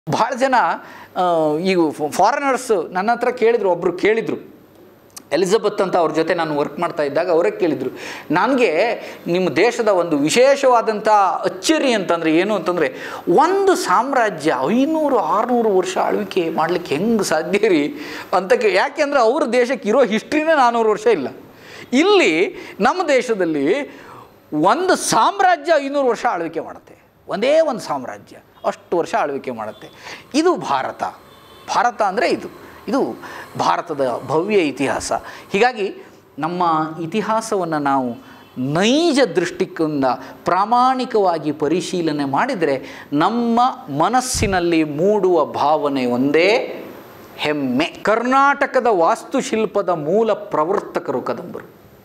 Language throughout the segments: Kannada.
ಭಾಳ ಜನ ಆ, ಈಗ ಫಾರಿನರ್ಸ್ ನನ್ನ ಹತ್ರ ಕೇಳಿದ್ರು ಒಬ್ಬರು ಕೇಳಿದರು ಎಲಿಜಬೆತ್ ಅಂತ ಅವ್ರ ಜೊತೆ ನಾನು ವರ್ಕ್ ಮಾಡ್ತಾ ಇದ್ದಾಗ ಅವರೇ ಕೇಳಿದರು ನನಗೆ ನಿಮ್ಮ ದೇಶದ ಒಂದು ವಿಶೇಷವಾದಂಥ ಅಚ್ಚರಿ ಅಂತಂದರೆ ಏನು ಅಂತಂದರೆ ಒಂದು ಸಾಮ್ರಾಜ್ಯ ಐನೂರು ಆರುನೂರು ವರ್ಷ ಆಳ್ವಿಕೆ ಮಾಡಲಿಕ್ಕೆ ಹೆಂಗೆ ಸಾಧ್ಯ ರೀ ಅಂತ ಕೇ ಯಾಕೆಂದರೆ ಅವ್ರ ದೇಶಕ್ಕೆ ಇರೋ ಹಿಸ್ಟ್ರಿನೇ ನಾನ್ನೂರು ವರ್ಷ ಇಲ್ಲ ಇಲ್ಲಿ ನಮ್ಮ ದೇಶದಲ್ಲಿ ಒಂದು ಸಾಮ್ರಾಜ್ಯ ಐನೂರು ವರ್ಷ ಆಳ್ವಿಕೆ ಮಾಡುತ್ತೆ ಒಂದೇ ಒಂದು ಸಾಮ್ರಾಜ್ಯ ಅಷ್ಟು ವರ್ಷ ಆಳ್ವಿಕೆ ಮಾಡುತ್ತೆ ಇದು ಭಾರತ ಭಾರತ ಅಂದರೆ ಇದು ಇದು ಭಾರತದ ಭವ್ಯ ಇತಿಹಾಸ ಹೀಗಾಗಿ ನಮ್ಮ ಇತಿಹಾಸವನ್ನು ನಾವು ನೈಜ ದೃಷ್ಟಿಕೋನ ಪ್ರಾಮಾಣಿಕವಾಗಿ ಪರಿಶೀಲನೆ ಮಾಡಿದರೆ ನಮ್ಮ ಮನಸ್ಸಿನಲ್ಲಿ ಮೂಡುವ ಭಾವನೆ ಒಂದೇ ಹೆಮ್ಮೆ ಕರ್ನಾಟಕದ ವಾಸ್ತುಶಿಲ್ಪದ ಮೂಲ ಪ್ರವರ್ತಕರು ಕದಂಬರು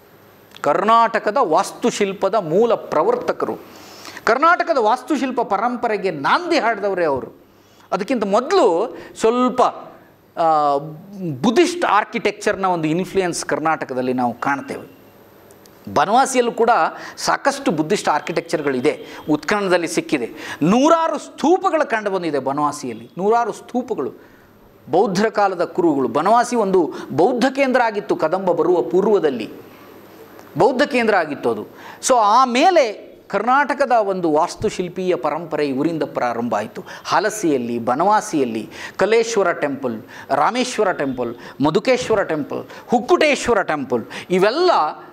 ಕರ್ನಾಟಕದ ವಾಸ್ತುಶಿಲ್ಪದ ಮೂಲ ಪ್ರವರ್ತಕರು ಕರ್ನಾಟಕದ ವಾಸ್ತುಶಿಲ್ಪ ಪರಂಪರೆಗೆ ನಾಂದಿ ಹಾಡಿದವರೇ ಅವರು ಅದಕ್ಕಿಂತ ಮೊದಲು ಸ್ವಲ್ಪ ಆ, ಬುದ್ಧಿಸ್ಟ್ ಆರ್ಕಿಟೆಕ್ಚರ್ನ ಒಂದು ಇನ್ಫ್ಲೂಯೆನ್ಸ್ ಕರ್ನಾಟಕದಲ್ಲಿ ನಾವು ಕಾಣ್ತೇವೆ ಬನವಾಸಿಯಲ್ಲೂ ಕೂಡ ಸಾಕಷ್ಟು ಬುದ್ಧಿಸ್ಟ್ ಆರ್ಕಿಟೆಕ್ಚರ್ಗಳಿದೆ ಉತ್ಖನನದಲ್ಲಿ ಸಿಕ್ಕಿದೆ ನೂರಾರು ಸ್ತೂಪಗಳು ಕಂಡು ಬಂದಿದೆ ಬನವಾಸಿಯಲ್ಲಿ ನೂರಾರು ಸ್ತೂಪಗಳು ಬೌದ್ಧರ ಕಾಲದ ಕುರುಗಳು ಬನವಾಸಿ ಒಂದು ಬೌದ್ಧ ಕೇಂದ್ರ ಆಗಿತ್ತು ಕದಂಬ ಬರುವ ಪೂರ್ವದಲ್ಲಿ ಬೌದ್ಧ ಕೇಂದ್ರ ಆಗಿತ್ತು ಅದು ಸೊ ಆಮೇಲೆ ಕರ್ನಾಟಕದ ಒಂದು ವಾಸ್ತುಶಿಲ್ಪೀಯ ಪರಂಪರೆ ಇವರಿಂದ ಪ್ರಾರಂಭ ಆಯಿತು ಹಲಸಿಯಲ್ಲಿ ಬನವಾಸಿಯಲ್ಲಿ Kaleshwara temple Rameshwara temple Madhukeshwara temple Hukkuteshwara temple ಇವೆಲ್ಲ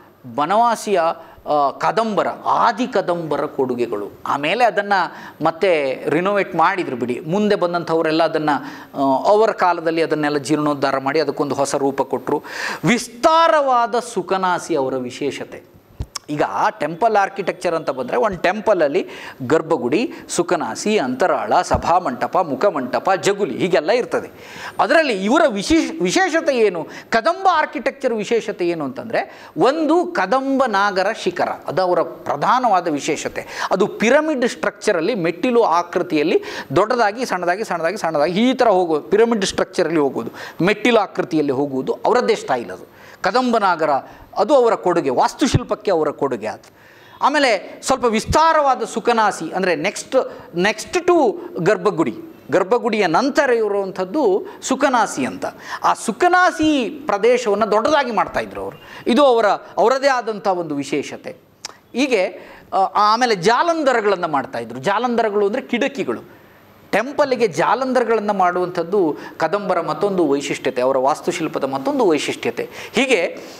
ಬನವಾಸಿಯ ಆ, ಕದಂಬರ ಆದಿ ಕದಂಬರ ಕೊಡುಗೆಗಳು ಆಮೇಲೆ ಅದನ್ನು ಮತ್ತೆ ರಿನೋವೇಟ್ ಮಾಡಿದ್ರು ಬಿಡಿ ಮುಂದೆ ಬಂದಂಥವರೆಲ್ಲ ಅದನ್ನು ಅವರ ಕಾಲದಲ್ಲಿ ಅದನ್ನೆಲ್ಲ ಜೀರ್ಣೋದ್ಧಾರ ಮಾಡಿ ಅದಕ್ಕೊಂದು ಹೊಸ ರೂಪ ಕೊಟ್ಟರು ವಿಸ್ತಾರವಾದ ಸುಕನಾಸಿ ಅವರ ವಿಶೇಷತೆ ಈಗ ಟೆಂಪಲ್ ಆರ್ಕಿಟೆಕ್ಚರ್ ಅಂತ ಬಂದರೆ ಒಂದು ಟೆಂಪಲಲ್ಲಿ ಗರ್ಭಗುಡಿ ಸುಕನಾಸಿ ಅಂತರಾಳ ಸಭಾಮಂಟಪ ಮುಖಮಂಟಪ ಜಗುಲಿ ಹೀಗೆಲ್ಲ ಇರ್ತದೆ ಅದರಲ್ಲಿ ಇವರ ವಿಶೇಷ ವಿಶೇಷತೆ ಏನು ಕದಂಬ ಆರ್ಕಿಟೆಕ್ಚರ್ ವಿಶೇಷತೆ ಏನು ಅಂತಂದರೆ ಒಂದು ಕದಂಬ ನಾಗರ ಶಿಖರ ಅದು ಅವರ ಪ್ರಧಾನವಾದ ವಿಶೇಷತೆ ಅದು ಪಿರಮಿಡ್ ಸ್ಟ್ರಕ್ಚರಲ್ಲಿ ಮೆಟ್ಟಿಲು ಆಕೃತಿಯಲ್ಲಿ ದೊಡ್ಡದಾಗಿ ಸಣ್ಣದಾಗಿ ಸಣ್ಣದಾಗಿ ಸಣ್ಣದಾಗಿ ಈ ಥರ ಹೋಗೋದು ಪಿರಮಿಡ್ ಸ್ಟ್ರಕ್ಚರಲ್ಲಿ ಹೋಗೋದು ಮೆಟ್ಟಿಲು ಆಕೃತಿಯಲ್ಲಿ ಹೋಗುವುದು ಅವರದ್ದೇ ಸ್ಟೈಲ್ ಅದು ಕದಂಬನಾಗರ ಅದು ಅವರ ಕೊಡುಗೆ ವಾಸ್ತುಶಿಲ್ಪಕ್ಕೆ ಅವರ ಕೊಡುಗೆ ಅದು ಆಮೇಲೆ ಸ್ವಲ್ಪ ವಿಸ್ತಾರವಾದ ಸುಕನಾಸಿ ಅಂದರೆ ನೆಕ್ಸ್ಟ್ ನೆಕ್ಸ್ಟ್ ಟು ಗರ್ಭಗುಡಿ ಗರ್ಭಗುಡಿಯ ನಂತರ ಇರುವಂಥದ್ದು ಸುಕನಾಸಿ ಅಂತ ಆ ಸುಕನಾಸಿ ಪ್ರದೇಶವನ್ನು ದೊಡ್ಡದಾಗಿ ಮಾಡ್ತಾಯಿದ್ರು ಅವರು ಇದು ಅವರ ಅವರದೇ ಆದಂಥ ಒಂದು ವಿಶೇಷತೆ ಹೀಗೆ ಆ, ಆಮೇಲೆ ಜಾಲಂಧರಗಳನ್ನು ಮಾಡ್ತಾಯಿದ್ರು ಜಾಲಂಧರಗಳು ಅಂದರೆ ಕಿಡಕಿಗಳು ಟೆಂಪಲ್ಗೆ ಜಾಲಂಧರಗಳನ್ನು ಮಾಡುವಂಥದ್ದು ಕದಂಬರ ಮತ್ತೊಂದು ವೈಶಿಷ್ಟ್ಯತೆ ಅವರ ವಾಸ್ತುಶಿಲ್ಪದ ಮತ್ತೊಂದು ವೈಶಿಷ್ಟ್ಯತೆ ಹೀಗೆ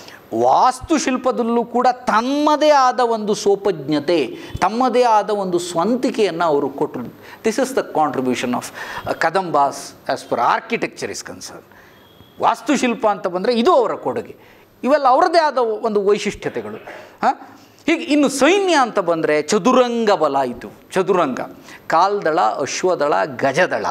ವಾಸ್ತುಶಿಲ್ಪದಲ್ಲೂ ಕೂಡ ತಮ್ಮದೇ ಆದ ಒಂದು ಸೋಪಜ್ಞತೆ ತಮ್ಮದೇ ಆದ ಒಂದು ಸ್ವಂತಿಕೆಯನ್ನು ಅವರು ಕೊಟ್ಟರು this is the contribution of Kadambas as per architecture is concern ವಾಸ್ತುಶಿಲ್ಪ ಅಂತ ಬಂದರೆ ಇದು ಅವರ ಕೊಡುಗೆ ಇವೆಲ್ಲ ಅವರದೇ ಆದ ಒಂದು ವೈಶಿಷ್ಟ್ಯತೆಗಳು ಹಾಂ ಹೀಗೆ ಇನ್ನು ಸೈನ್ಯ ಅಂತ ಬಂದರೆ ಚದುರಂಗ ಬಲ ಇದು ಚದುರಂಗ ಕಾಲ್ದಳ ಅಶ್ವದಳ ಗಜದಳ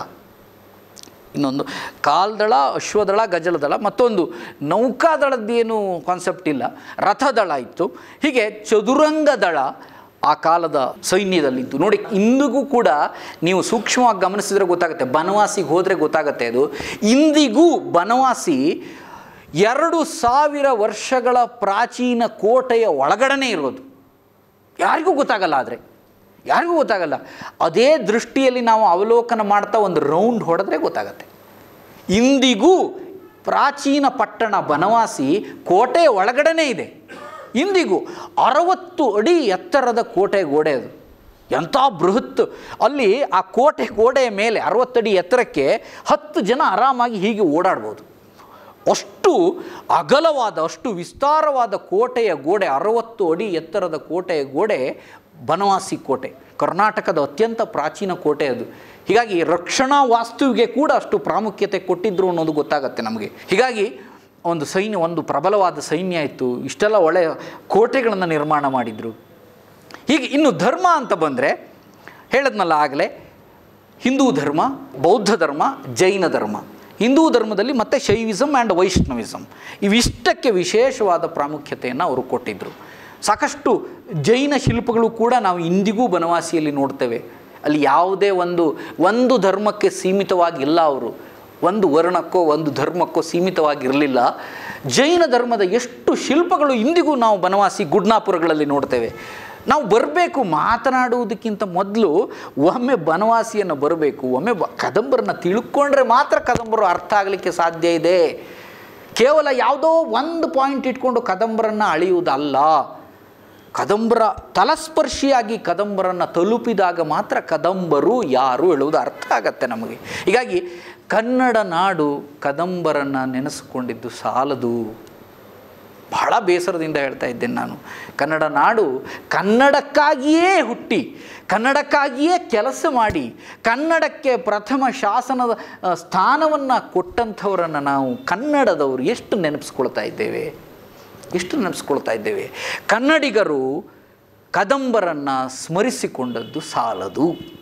ಇನ್ನೊಂದು ಕಾಲ್ದಳ ಅಶ್ವದಳ ಗಜಲದಳ ಮತ್ತೊಂದು ನೌಕಾದಳದ್ದೇನು ಕಾನ್ಸೆಪ್ಟ್ ಇಲ್ಲ ರಥದಳ ಇತ್ತು ಹೀಗೆ ಚದುರಂಗ ದಳ ಆ ಕಾಲದ ಸೈನ್ಯದಲ್ಲಿತ್ತು ನೋಡಿ ಇಂದಿಗೂ ಕೂಡ ನೀವು ಸೂಕ್ಷ್ಮವಾಗಿ ಗಮನಿಸಿದ್ರೆ ಗೊತ್ತಾಗುತ್ತೆ ಬನವಾಸಿಗೆ ಹೋದರೆ ಗೊತ್ತಾಗುತ್ತೆ ಅದು ಇಂದಿಗೂ ಬನವಾಸಿ ಎರಡು ಸಾವಿರ ವರ್ಷಗಳ ಪ್ರಾಚೀನ ಕೋಟೆಯ ಒಳಗಡೆನೇ ಇರೋದು ಯಾರಿಗೂ ಗೊತ್ತಾಗಲ್ಲ ಆದರೆ ಯಾರಿಗೂ ಗೊತ್ತಾಗಲ್ಲ ಅದೇ ದೃಷ್ಟಿಯಲ್ಲಿ ನಾವು ಅವಲೋಕನ ಮಾಡ್ತಾ ಒಂದು ರೌಂಡ್ ಹೊಡೆದ್ರೆ ಗೊತ್ತಾಗತ್ತೆ ಇಂದಿಗೂ ಪ್ರಾಚೀನ ಪಟ್ಟಣ ಬನವಾಸಿ ಕೋಟೆಯ ಒಳಗಡೆನೇ ಇದೆ ಇಂದಿಗೂ ಅರವತ್ತು ಅಡಿ ಎತ್ತರದ ಕೋಟೆ ಗೋಡೆ ಅದು ಎಂಥ ಬೃಹತ್ ಅಲ್ಲಿ ಆ ಕೋಟೆ ಗೋಡೆಯ ಮೇಲೆ ಅರವತ್ತಡಿ ಎತ್ತರಕ್ಕೆ ಹತ್ತು ಜನ ಆರಾಮಾಗಿ ಹೀಗೆ ಓಡಾಡ್ಬೋದು ಅಷ್ಟು ಅಗಲವಾದ ಅಷ್ಟು ವಿಸ್ತಾರವಾದ ಕೋಟೆಯ ಗೋಡೆ ಅರವತ್ತು ಅಡಿ ಎತ್ತರದ ಕೋಟೆಯ ಗೋಡೆ ಬನವಾಸಿ ಕೋಟೆ ಕರ್ನಾಟಕದ ಅತ್ಯಂತ ಪ್ರಾಚೀನ ಕೋಟೆ ಅದು ಹೀಗಾಗಿ ರಕ್ಷಣಾ ವಾಸ್ತುವಿಗೆ ಕೂಡ ಅಷ್ಟು ಪ್ರಾಮುಖ್ಯತೆ ಕೊಟ್ಟಿದ್ರು ಅನ್ನೋದು ಗೊತ್ತಾಗತ್ತೆ ನಮಗೆ ಹೀಗಾಗಿ ಒಂದು ಸೈನ್ಯ ಒಂದು ಪ್ರಬಲವಾದ ಸೈನ್ಯ ಇತ್ತು ಇಷ್ಟೆಲ್ಲ ಒಳ್ಳೆಯ ಕೋಟೆಗಳನ್ನು ನಿರ್ಮಾಣ ಮಾಡಿದರು ಹೀಗೆ ಇನ್ನು ಧರ್ಮ ಅಂತ ಬಂದರೆ ಹೇಳದ್ನಲ್ಲ ಆಗಲೇ ಹಿಂದೂ ಧರ್ಮ ಬೌದ್ಧ ಧರ್ಮ ಜೈನ ಧರ್ಮ ಹಿಂದೂ ಧರ್ಮದಲ್ಲಿ ಮತ್ತೆ ಶೈವಿಸಮ್ ಆ್ಯಂಡ್ ವೈಷ್ಣವಿಸಮ್ ಇವಿಷ್ಟಕ್ಕೆ ವಿಶೇಷವಾದ ಪ್ರಾಮುಖ್ಯತೆಯನ್ನು ಅವರು ಕೊಟ್ಟಿದ್ದರು ಸಾಕಷ್ಟು ಜೈನ ಶಿಲ್ಪಗಳು ಕೂಡ ನಾವು ಇಂದಿಗೂ ಬನವಾಸಿಯಲ್ಲಿ ನೋಡ್ತೇವೆ ಅಲ್ಲಿ ಯಾವುದೇ ಒಂದು ಒಂದು ಧರ್ಮಕ್ಕೆ ಸೀಮಿತವಾಗಿಲ್ಲ ಅವರು ಒಂದು ವರ್ಣಕ್ಕೋ ಒಂದು ಧರ್ಮಕ್ಕೋ ಸೀಮಿತವಾಗಿರಲಿಲ್ಲ ಜೈನ ಧರ್ಮದ ಎಷ್ಟು ಶಿಲ್ಪಗಳು ಇಂದಿಗೂ ನಾವು ಬನವಾಸಿ ಗುಡ್ನಾಪುರಗಳಲ್ಲಿ ನೋಡ್ತೇವೆ ನಾವು ಬರಬೇಕು ಮಾತನಾಡುವುದಕ್ಕಿಂತ ಮೊದಲು ಒಮ್ಮೆ ಬನವಾಸಿಯನ್ನು ಬರಬೇಕು ಒಮ್ಮೆ ಬ ಕದಂಬರನ್ನ ತಿಳ್ಕೊಂಡ್ರೆ ಮಾತ್ರ ಕದಂಬರು ಅರ್ಥ ಆಗಲಿಕ್ಕೆ ಸಾಧ್ಯ ಇದೆ ಕೇವಲ ಯಾವುದೋ ಒಂದು ಪಾಯಿಂಟ್ ಇಟ್ಕೊಂಡು ಕದಂಬರನ್ನು ಅಳೆಯುವುದಲ್ಲ ಕದಂಬರ ತಲಸ್ಪರ್ಶಿಯಾಗಿ ಕದಂಬರನ್ನು ತಲುಪಿದಾಗ ಮಾತ್ರ ಕದಂಬರು ಯಾರು ಹೇಳುವುದು ಅರ್ಥ ಆಗತ್ತೆ ನಮಗೆ ಹೀಗಾಗಿ ಕನ್ನಡ ನಾಡು ಕದಂಬರನ್ನು ನೆನೆಸ್ಕೊಂಡಿದ್ದು ಸಾಲದು ಬಹಳ ಬೇಸರದಿಂದ ಹೇಳ್ತಾ ಇದ್ದೇನೆ ನಾನು ಕನ್ನಡ ನಾಡು ಕನ್ನಡಕ್ಕಾಗಿಯೇ ಹುಟ್ಟಿ ಕನ್ನಡಕ್ಕಾಗಿಯೇ ಕೆಲಸ ಮಾಡಿ ಕನ್ನಡಕ್ಕೆ ಪ್ರಥಮ ಶಾಸನದ ಸ್ಥಾನವನ್ನು ಕೊಟ್ಟಂಥವರನ್ನು ನಾವು ಕನ್ನಡದವರು ಎಷ್ಟು ನೆನಪಿಸ್ಕೊಳ್ತಾ ಇದ್ದೇವೆ ಎಷ್ಟು ನೆನಪಿಸ್ಕೊಳ್ತಾ ಇದ್ದೇವೆ ಕನ್ನಡಿಗರು ಕದಂಬರನ್ನು ಸ್ಮರಿಸಿಕೊಂಡದ್ದು ಸಾಲದು